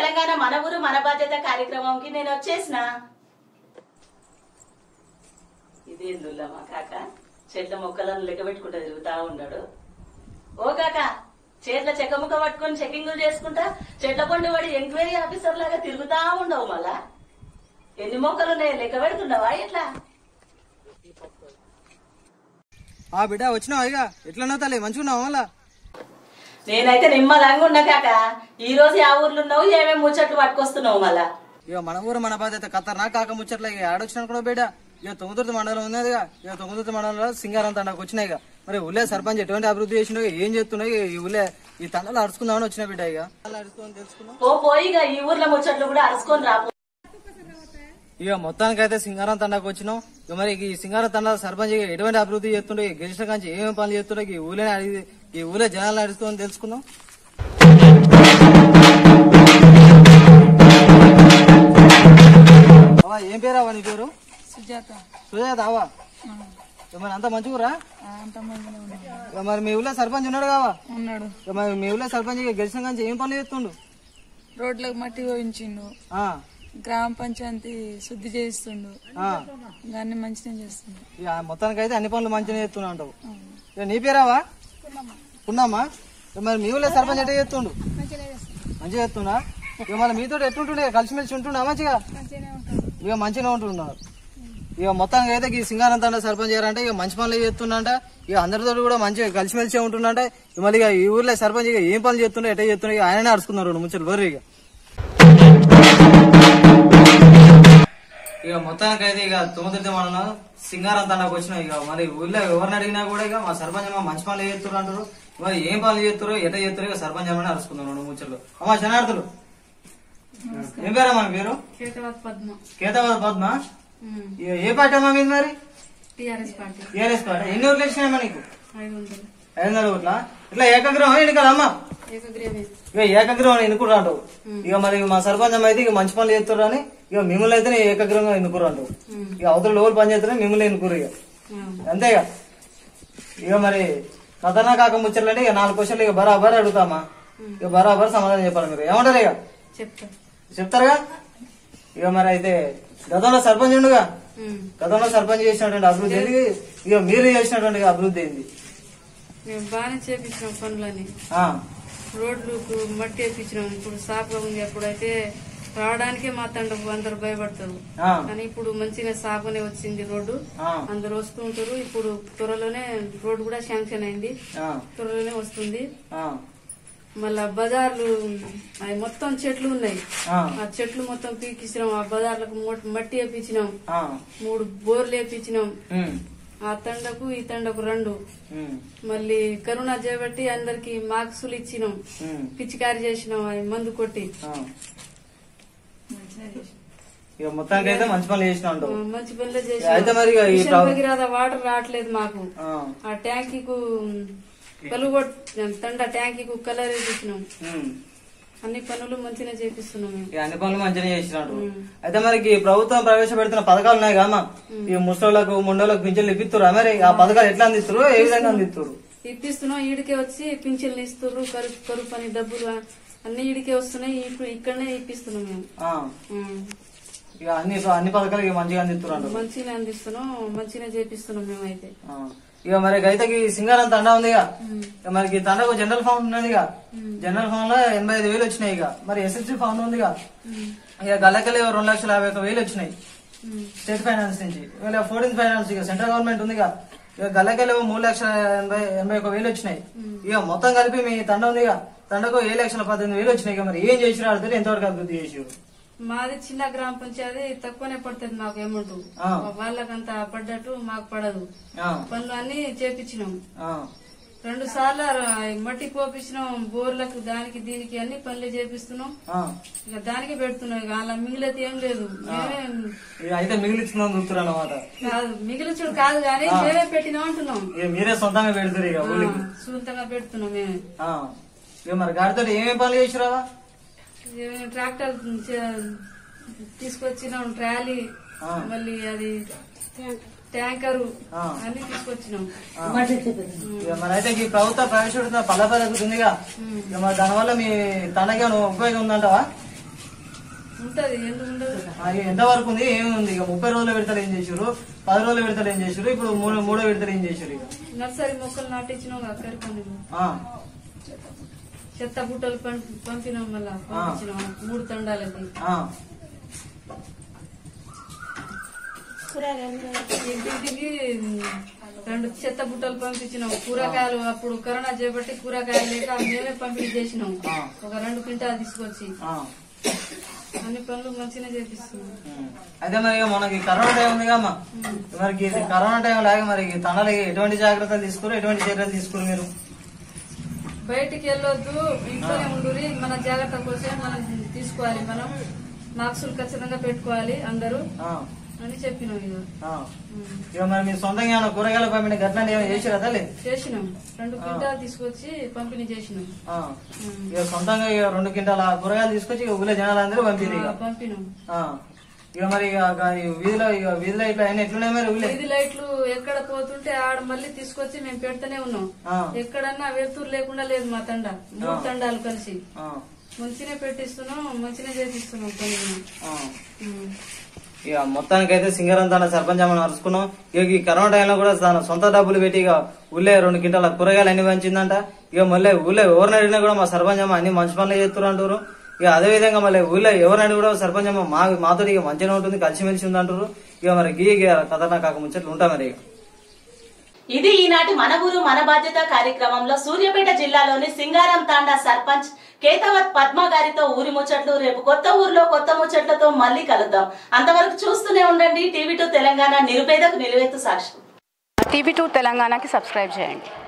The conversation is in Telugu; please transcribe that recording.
తెలంగాణ మన ఊరు మన బాధ్యత కార్యక్రమంకి నేను వచ్చేసిన ఇదేందుల్లా మా కాక చెట్ల మొక్కలను లెక్క పెట్టుకుంటా తిరుగుతా ఉన్నాడు ఓ కాక చేట్ల చెక్క ముక్క పట్టుకొని చెకింగ్లు చేసుకుంటా చెట్ల పండు పడి ఎంక్వైరీ ఆఫీసర్ లాగా తిరుగుతా ఉండవు మళ్ళా ఎన్ని మొక్కలు ఉన్నాయి లెక్క పెడుతున్నావా ఎట్లా ఆ బిడ్డ వచ్చినావా ఇక ఎట్లా తల్లి మంచిగున్నావా మళ్ళా నేనైతే నిమ్మలంగా ఉన్నా కాక ఈ రోజు ఆ ఊర్లో ఉన్నావు ఏమేమి ముచ్చట్లు పట్టుకొస్తున్నావు మళ్ళా ఇక మన ఊరు మన బాధ్యత ఖతర్నా కాక ముచ్చట్ల ఇక ఆడొచ్చినా కూడా బిడ్డ ఇక తొమ్మిదిర్తి మండలం ఉన్నదిగా ఇక తొమ్మిదిర్తి మండలంలో సింగారం తండకు వచ్చినాయి ఇక మరి ఊళ్ళే సర్పంచ్ ఎటువంటి అభివృద్ధి చేసినా ఏం చేస్తున్నాయి ఈ ఊళ్ళే ఈ తండలో అరుచుకుందామని వచ్చిన బిడ్డ ఇక అరుచుకుందామని తెలుసుకున్నాం పో పోయిగా ఈ ఊర్లో ముచ్చట్లు కూడా అరుచుకొని రా ఇక మొత్తానికి అయితే సింగారం తండాకు వచ్చినాం ఇక మరి ఈ సింగారం తండా సర్పంచ్ ఇక ఎటువంటి అభివృద్ధి చేస్తుండే ఈ గెలిచిన కాంచి ఏమేమి పనులు చేస్తుండే ఈ ఊళ్ళో అడిగి ఈ ఊళ్ళో జనాలు అడుస్తుందని తెలుసుకుందాం అవ్వ, ఏం పేరు అవ్వ నీ పేరు సుజాత సుజాత అవ్వ ఇక మరి అంత మంచిగురా అంత మందిలో ఉన్నాడు ఇక మరి మీ ఊళ్ళో సర్పంచ్ ఉన్నాడు కావా ఉన్నాడు ఇక మరి మీ ఊళ్ళో సర్పంచ్ ఇక గెలిచిన కాంచి ఏం పనులు చేస్తుండు రోడ్లకు మట్టి పోయించిండు ఆ, గ్రామ పంచాయతీ శుద్ధి చేస్తుండు ఆ. దాన్ని మంచిగా చేస్తుండు ఇక మొత్తానికి అయితే అన్ని పనులు మంచిగా చేస్తున్నా అంటావు ఇక నీ పేరావా ఉన్నామా ఇక మరి మీ ఊళ్ళో సర్పంచ్ ఎట్లా చేస్తుండు మంచిగా చేస్తున్నా ఇక మళ్ళీ మీతో ఎట్లుంటుండే కలిసిమెలిసి ఉంటుండా మంచిగా ఇక మంచిగా ఉంటున్నారు ఇక మొత్తానికి అయితే ఈ సింగారం తండ సర్పంచ్ చేయాలంటే ఇక మంచి పనులు చేస్తుండంట ఇక అందరితో కూడా మంచిగా కలిసిమెలిసి ఉంటుండంట ఇక మళ్ళీ ఇక ఈ ఊర్లో సర్పంచ్ ఇక ఏం పనులు చేస్తుండే ఎట్లా చేస్తుండే ఇక ఆయననే అడుచుకున్నారు రెండు ముచ్చలు బర్రీ ఇక ఇక మొత్తానికి అయితే ఇక తొమ్మిది మనం సింగారం తండకు వచ్చిన ఇక మరి ఊళ్ళో ఎవరిని అడిగినా కూడా ఇక మా సర్పంచ్ అమ్మ మంచి పనులు చేస్తున్నారు అంటారు మరి ఏం పనులు చేస్తారో ఎట్లా చేస్తారో ఇక సర్పంచ్ అమ్మని అరుచుకుందాం రెండు ముచ్చట్లు అమ్మా శనార్థులు ఏం పేరమ్మా మీ పేరు పద్మ కేతాబాద్ పద్మ ఇక ఏ పార్టీ అమ్మా మీది మరి టిఆర్ఎస్ పార్టీ టీఆర్ఎస్ పార్టీ ఎన్ని ఓట్లు వచ్చినాయమ్మా నీకు ఐదు వందలు ఐదు వందల ఓట్ల ఇట్లా ఏకగ్రహం ఎన్నికల అమ్మా ఏకగ్రీవే ఇక ఏకగ్రహం ఎన్నుకురు అంటావు ఇక మరి మా సర్పంచ్ అమ్మ అయితే ఇక మంచి పనులు చేస్తారు అని ఇక మిమ్మల్ని అయితే ఏకగ్రహంగా ఎన్నుకురు అంటావు ఇక అవతల ఎవరు పని చేస్తారో మిమ్మల్ని ఎన్నుకురు ఇక అంతేగా ఇక మరి ఖతర్నా కాక ముచ్చట్లు అంటే ఇక నాలుగు క్వశ్చన్లు ఇక బరాబర్ అడుగుతామా ఇక బరాబర్ సమాధానం చెప్పాలి మీరు ఏమంటారు ఇక చెప్తా చెప్తారుగా ఇక మరి అయితే గతంలో సర్పంచ్ ఉండుగా గతంలో సర్పంచ్ చేసినటువంటి అభివృద్ధి ఏంది ఇక మీరు చేసినటువంటి అభివృద్ధి ఏంది మేము బాగానే చేపించినాం పనులని ఆ, రోడ్లకు మట్టి వేపించినాం ఇప్పుడు సాఫ్గా ఉంది అప్పుడైతే రావడానికే మా తండ్రి అందరు భయపడతారు ఆ, కానీ ఇప్పుడు మంచిగా సాగునే వచ్చింది రోడ్డు ఆ, అందరు వస్తూ ఉంటారు ఇప్పుడు త్వరలోనే రోడ్డు కూడా శాంక్షన్ అయింది ఆ, త్వరలోనే వస్తుంది ఆ, మళ్ళా బజార్లు అవి మొత్తం చెట్లు ఉన్నాయి ఆ, ఆ చెట్లు మొత్తం పీకిచ్చినాం ఆ బజార్లకు మొ- మట్టి వేపించినాం ఆ, మూడు బోర్లు వేపించినాం ఉమ్, ఆ తండకు ఈ తండకు రెండు ఉమ్, మళ్ళీ కరోనా చేపట్టి అందరికి మార్క్సులు ఇచ్చినాం ఉమ్, పిచికారి చేసినాం అవి మందు కొట్టి ఆ. ఇక మొత్తానికి అయితే మంచి పనులు చేసిన ఆ, అంటావు మంచి పనులే అయితే మరి ఇక ఈ చేసినాం ప్రా- భగీరథ వాటర్ రావట్లేదు మాకు ఆ, ఆ ట్యాంకీకు కలుగు తండ ట్యాంకీకు కలర్ వేపించినాం ఉమ్. అన్ని పనులు మంచిగా చేపిస్తున్నాం మేము ఇక అన్ని పనులు మంచిగా చేసినాడు అయితే మరి ఈ ప్రభుత్వం ప్రవేశపెడుతున్న పథకాలు ఉన్నాయి కదమ్మా ఈ ముసలోళ్ళకు ముండోళ్ళకు పింఛన్లు ఇప్పిస్తున్నారు మరి ఆ పథకాలు ఎట్లా అందిస్తారు ఏ విధంగా అందిస్తారు ఇప్పిస్తున్నాం ఈడికే వచ్చి పింఛన్లు ఇస్తున్నారు కరువు కరువు పని డబ్బులు అన్ని ఈడికే వస్తున్నాయి ఇప్పుడు ఇక్కడనే ఇప్పిస్తున్నాం మేము ఆ, ఉమ్. ఇక అన్ని అన్ని పథకాలు ఇక మంచిగా అందిస్తారు అంటారు మంచిగా అందిస్తున్నాం మంచిగా చేపిస్తున్నాం మేమైతే ఆ. ఇక మరి గైతకి సింగారం తండా ఉంది ఇక ఇక మరి ఈ తండకు జనరల్ ఫండ్ ఉన్నది ఇక జనరల్ ఫండ్ లో ఎనభై ఐదు వేలు వచ్చినాయి ఇక మరి ఎస్ఎస్సి ఫండ్ ఉంది ఇక ఇక గల్లకెళ్ళి రెండు లక్షల యాభై ఒక వేలు వచ్చినాయి స్టేట్ ఫైనాన్స్ నుంచి ఇక ఫోర్టీన్త్ ఫైనాన్స్ ఇక సెంట్రల్ గవర్నమెంట్ ఉంది ఇక ఇక గల్లకెళ్ళి మూడు లక్షల ఎనభై ఎనభై ఒక వేలు వచ్చినాయి ఇక మొత్తం కలిపి మీ తండ ఉంది ఇక తండకు ఏ లక్షల పద్దెనిమిది వేలు వచ్చినాయి ఇక మరి ఏం చేసినా అడితే ఎంతవరకు అభివృద్ధి చేసి మాది చిన్న గ్రామ పంచాయతీ తక్కువనే పడుతుంది మాకు అమౌంట్ ఆ. వాళ్ళకంత పడ్డట్టు మాకు పడదు ఆ, పనులు అన్ని చేపించినాం ఆ, రెండు సార్లు మట్టి పోపించినాం బోర్లకు దానికి దీనికి అన్ని పనులు చేపిస్తున్నాం ఆ. ఇక దానికి పెడుతున్నాం ఇక అలా మిగిలితే ఏం లేదు మేమే ఇక అయితే మిగిలిచ్చిందని చూస్తున్నారు అన్నమాట కాదు మిగిలిచుడు కాదు కానీ మేమే పెట్టినాం అంటున్నాం ఇక మీరే సొంతంగా పెడతారు ఇక ఊళ్ళకి సొంతంగా పెడుతున్నాం మేమే ఆ. ఇక మరి గాడితో ఏమేమి పనులు చేసిరావా ఇక ట్రాక్టర్ చే- తీసుకొచ్చినాం ట్రాలీ ఆ. మళ్ళీ అది ట్యాంకరు ఆ. అన్ని తీసుకొచ్చినాం ఇక మరి అయితే ఈ ప్రభుత్వ ప్రవేశపెడుతున్న పల్ల పథకం ఉందిగా ఇక మరి దానివల్ల మీ తనకి ఏమైనా ఉపయోగం ఉందంటావా ఉంటది ఎందుకు ఉండదు ఆ, ఇక ఎంత వరకు ఉంది ఏమి ఉంది ఇక ముప్పై రోజులు విడతలు ఏం చేసారు పది రోజులు విడతలు ఏం చేసారు ఇప్పుడు మూడు మూడో విడతలు ఏం చేసారు ఇక నర్సరీ మొక్కలు నాటించినాం అక్కడి పనులు ఆ, చెత్త బుట్టలు పం- పంపినాం మళ్ళా పంపించినాం మూడు తండాలకి ఆ, ఇంటింటికి రెండు చెత్త బుట్టలు పంపించినాం కూరగాయలు అప్పుడు కరోనా చేపట్టి కూరగాయలు లేక మేమే పంపిణీ చేసినాం ఆ. ఒక రెండు క్వింటాలు తీసుకొచ్చి ఆ. అన్ని పనులు మంచిగా చేపిస్తున్నాం ఉమ్. అయితే మరి ఇక మనకి కరోనా టైం ఉంది కమ్మా మనకి ఇది కరోనా టైం లాగా మరి ఈ తనలు ఎటువంటి జాగ్రత్తలు తీసుకురు ఎటువంటి చర్యలు తీసుకురు మీరు బయటికి వెళ్ళొద్దు ఇంట్లోనే ఉండురి మన జాగ్రత్త కోసం మనం తీసుకోవాలి మనం మాస్కులు ఖచ్చితంగా పెట్టుకోవాలి అందరూ ఆ, అని చెప్పినాం ఇక ఆ. ఉమ్. ఇక మరి మీ సొంతంగా ఏమైనా కూరగాయల పంపిణీ గట్లని ఏమైనా చేసారా తల్లి చేసినాం రెండు క్వింటాలు తీసుకొచ్చి పంపిణీ చేసినాం ఆ. ఉమ్. ఇక సొంతంగా ఇక రెండు క్వింటాల కూరగాయలు తీసుకొచ్చి ఇక ఊళ్ళో జనాలందరూ పంపింది ఇక ఆ, పంపినాం ఆ. ఇక మరి ఇక ఇక ఈ వీధిలో ఇక వీధిలో ఇట్లా అన్ని ఎట్లున్నాయి మరి ఊళ్ళో వీధి లైట్లు ఎక్కడ పోతుంటే ఆడ మళ్ళీ తీసుకొచ్చి మేము పెడుతూనే ఉన్నాం ఆ, ఎక్కడన్నా వెలుతురు లేకుండా లేదు మా తండ మూడు తండాలు కలిసి ఆ, మంచిగా పెట్టిస్తున్నాం మంచిగా చేపిస్తున్నాం పనులు ఆ. ఉమ్. ఇక మొత్తానికి అయితే సింగరం తన సర్పంచ్ అమ్మని అరుచుకున్నాం ఇక ఈ కరోనా టైంలో కూడా తన సొంత డబ్బులు పెట్టి ఇక ఊళ్ళే రెండు క్వింటాల కూరగాయలు అన్ని పంచిందంట ఇక మళ్ళీ ఊళ్ళో ఎవరిని అడిగినా కూడా మా సర్పంచ్ అమ్మ అన్ని మంచి పనులు చేస్తున్నారు అంటారు ఇక అదే విధంగా మళ్ళీ ఊళ్ళో ఎవరిని అడిగి కూడా సర్పంచ్ అమ్మ మా మాతో ఇక మంచిగా ఉంటుంది కలిసిమెలిసి ఉంది అంటారు ఇక మరి గీ ఇక ఖతర్నాక్ కాక ముచ్చట్లు ఉంటా మరి ఇక ఇది ఈనాటి మన ఊరు మన బాధ్యత కార్యక్రమంలో సూర్యాపేట జిల్లాలోని సింగారం తాండా సర్పంచ్ కేతవత్ పద్మ గారితో ఊరి ముచ్చట్లు రేపు కొత్త ఊర్లో కొత్త ముచ్చట్లతో మళ్ళీ కలుద్దాం అంతవరకు చూస్తూనే ఉండండి టీవీ టూ తెలంగాణ నిరుపేదకు నిలువెత్తు సాక్ష్యం టీవీ టూ తెలంగాణకి సబ్స్క్రైబ్ చేయండి